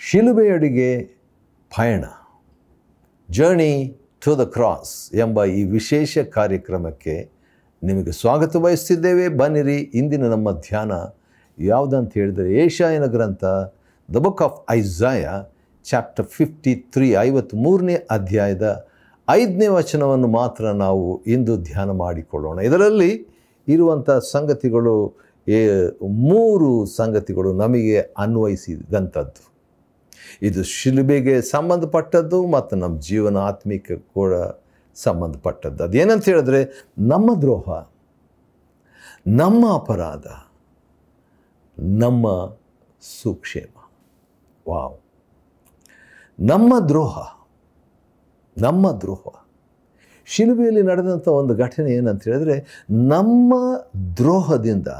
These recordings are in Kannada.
ಶಿಲುಬೆಯಡಿಗೆ ಪಯಣ ಜರ್ನಿ ಟು ದ ಕ್ರಾಸ್ ಎಂಬ ಈ ವಿಶೇಷ ಕಾರ್ಯಕ್ರಮಕ್ಕೆ ನಿಮಗೆ ಸ್ವಾಗತ ಬಯಸ್ತಿದ್ದೇವೆ ಬನ್ನಿರಿ ಇಂದಿನ ನಮ್ಮ ಧ್ಯಾನ ಯಾವುದಂತ ಹೇಳಿದರೆ ಏಷಾಯನ ಗ್ರಂಥ the book of Isaiah chapter fifty three ಐವತ್ತ್ಮೂರನೇ ಅಧ್ಯಾಯದ ಐದನೇ ವಚನವನ್ನು ಮಾತ್ರ ನಾವು ಇಂದು ಧ್ಯಾನ ಮಾಡಿಕೊಳ್ಳೋಣ ಇದರಲ್ಲಿ ಇರುವಂಥ ಸಂಗತಿಗಳು ಏ ಮೂರು ಸಂಗತಿಗಳು ನಮಗೆ ಅನ್ವಯಿಸಿದಂಥದ್ದು ಇದು ಶಿಲುಬೆಗೆ ಸಂಬಂಧಪಟ್ಟದ್ದು ಮತ್ತು ನಮ್ಮ ಜೀವನ ಆತ್ಮಿಕ ಕೂಡ ಸಂಬಂಧಪಟ್ಟದ್ದು ಅದೇನಂತ ಹೇಳಿದ್ರೆ ನಮ್ಮ ದ್ರೋಹ ನಮ್ಮ ಅಪರಾಧ ನಮ್ಮ ಸುಕ್ಷೇಮ ವಾವ್ ನಮ್ಮ ದ್ರೋಹ ನಮ್ಮ ದ್ರೋಹ ಶಿಲುಬೆಯಲ್ಲಿ ನಡೆದಂಥ ಒಂದು ಘಟನೆ ಏನಂತ ಹೇಳಿದ್ರೆ ನಮ್ಮ ದ್ರೋಹದಿಂದ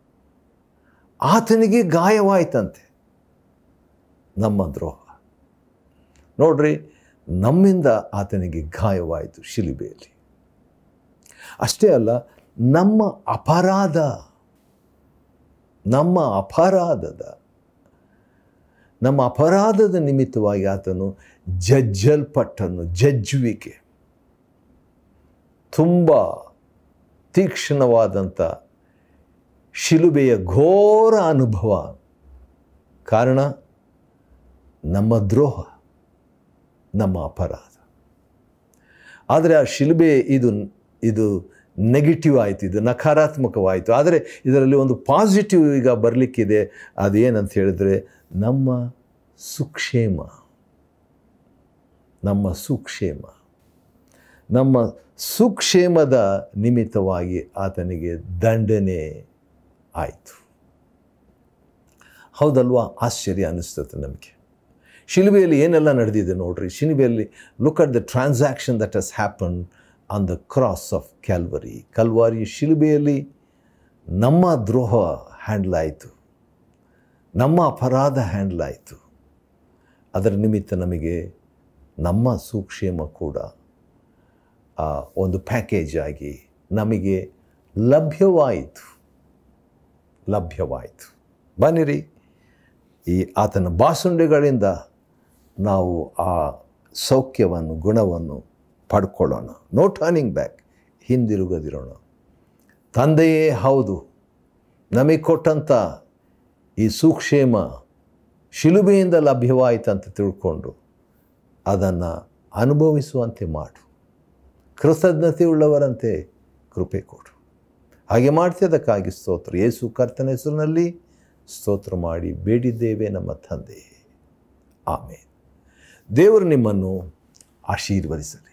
ಆತನಿಗೆ ಗಾಯವಾಯ್ತಂತೆ ನಮ್ಮ ದ್ರೋಹ ನೋಡ್ರಿ ನಮ್ಮಿಂದ ಆತನಿಗೆ ಗಾಯವಾಯಿತು ಶಿಲುಬೆಯಲ್ಲಿ ಅಷ್ಟೇ ಅಲ್ಲ ನಮ್ಮ ಅಪರಾಧ ನಮ್ಮ ಅಪರಾಧದ ನಮ್ಮ ಅಪರಾಧದ ನಿಮಿತ್ತವಾಗಿ ಆತನು ಜಜ್ಜಲ್ಪಟ್ಟನು ಜಜ್ಜುವಿಕೆ ತುಂಬ ತೀಕ್ಷ್ಣವಾದಂಥ ಶಿಲುಬೆಯ ಘೋರ ಅನುಭವ ಕಾರಣ ನಮ್ಮ ದ್ರೋಹ ನಮ್ಮ ಅಪರಾಧ ಆದರೆ ಆ ಶಿಲುಬೆ ಇದು ಇದು ನೆಗೆಟಿವ್ ಆಯಿತು ಇದು ನಕಾರಾತ್ಮಕವಾಯಿತು ಆದರೆ ಇದರಲ್ಲಿ ಒಂದು ಪಾಸಿಟಿವ್ ಈಗ ಬರಲಿಕ್ಕಿದೆ ಅದೇನಂತ ಹೇಳಿದ್ರೆ ನಮ್ಮ ಸುಕ್ಷೇಮ ನಮ್ಮ ಸುಕ್ಷೇಮ ನಮ್ಮ ಸುಕ್ಷೇಮದ ನಿಮಿತ್ತವಾಗಿ ಆತನಿಗೆ ದಂಡನೆ ಆಯಿತು ಹೌದಲ್ವಾ ಆಶ್ಚರ್ಯ ಅನ್ನಿಸ್ತದೆ ನಮಗೆ ಶಿಲುಬೆಯಲ್ಲಿ ಏನೆಲ್ಲ ನಡೆದಿದೆ ನೋಡ್ರಿ ಶಿಲುಬೆಯಲ್ಲಿ look at the transaction that has happen on the cross of Calvary Calvary ಶಿಲುಬೆಯಲ್ಲಿ ನಮ್ಮ ದ್ರೋಹ ಹ್ಯಾಂಡ್ಲ್ ಆಯಿತು ನಮ್ಮ ಅಪರಾಧ ಹ್ಯಾಂಡ್ಲ್ ಆಯಿತು ಅದರ ನಿಮಿತ್ತ ನಮಗೆ ನಮ್ಮ ಸುಕ್ಷೇಮ ಕೂಡ ಆ, ಒಂದು ಪ್ಯಾಕೇಜ್ ಆಗಿ ನಮಗೆ ಲಭ್ಯವಾಯಿತು ಲಭ್ಯವಾಯಿತು ಬನ್ನಿರಿ ಈ ಆತನ ಬಾಸುಂಡೆಗಳಿಂದ ನಾವು ಆ ಸೌಖ್ಯವನ್ನು ಗುಣವನ್ನು ಪಡ್ಕೊಳ್ಳೋಣ ನೋ ಟರ್ನಿಂಗ್ ಬ್ಯಾಕ್ ಹಿಂದಿರುಗದಿರೋಣ ತಂದೆಯೇ ಹೌದು ನಮಗೆ ಕೊಟ್ಟಂಥ ಈ ಸುಕ್ಷೇಮ ಶಿಲುಬೆಯಿಂದ ಲಭ್ಯವಾಯಿತಂತ ತಿಳ್ಕೊಂಡು ಅದನ್ನು ಅನುಭವಿಸುವಂತೆ ಮಾಡು ಕೃತಜ್ಞತೆ ಉಳ್ಳವರಂತೆ ಕೃಪೆ ಕೊಡು ಹಾಗೆ ಮಾಡ್ತಿದ್ದಕ್ಕಾಗಿ ಸ್ತೋತ್ರ ಯೇಸು ಕರ್ತನ ಹೆಸರಿನಲ್ಲಿ ಸ್ತೋತ್ರ ಮಾಡಿ ಬೇಡಿದ್ದೇವೆ ನಮ್ಮ ತಂದೆ ಆಮೇಲೆ ದೇವರು ನಿಮ್ಮನ್ನು ಆಶೀರ್ವದಿಸಲಿ